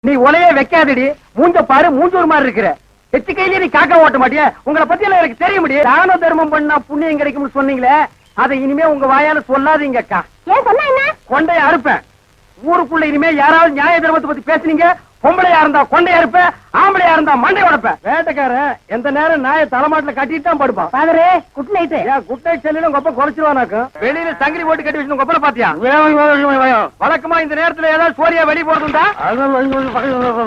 நீ உலையே வைக்காதடி மூஞ்ச பாரு மூஞ்சூர் மாதிரி இருக்கிற எச்சு கையிலே நீ காக்கா ஓட்ட மாட்டியா உங்களை பத்தி எல்லாம் எனக்கு தெரிய முடியும் தான தர்மம் பண்ணா புண்ணியம் கிடைக்கும்னு சொன்னீங்களே அதை இனிமே உங்க வாயால சொல்லாதீங்க அக்கா ஏன் சொன்னா என்ன கொண்டைய அறுப்பேன் ஊருக்குள்ள இனிமே யாராவது நியாய தர்மத்தை பத்தி பேசுனீங்க பொம்பளையா இருந்தா கொண்டைய அறுப்பேன் ஆம்பளையா இருந்தா மண்டை உடைப்பேன் வேட்டைக்காரன் எந்த நேரம் நாய தலைமாட்டுல கட்டிட்டு தான் படுப்பான் பாதரே குட் நைட் ஏன் குட்டை செல்லில உங்க அப்பா குறைச்சிருவானாக்கும் வெளியில சங்கிலி போட்டு கட்டி வச்சு உங்க அப்பா பாத்தியா வழக்கமா இந்த நேரத்துல ஏதாவது சோரியா வெளிய போறதுண்டா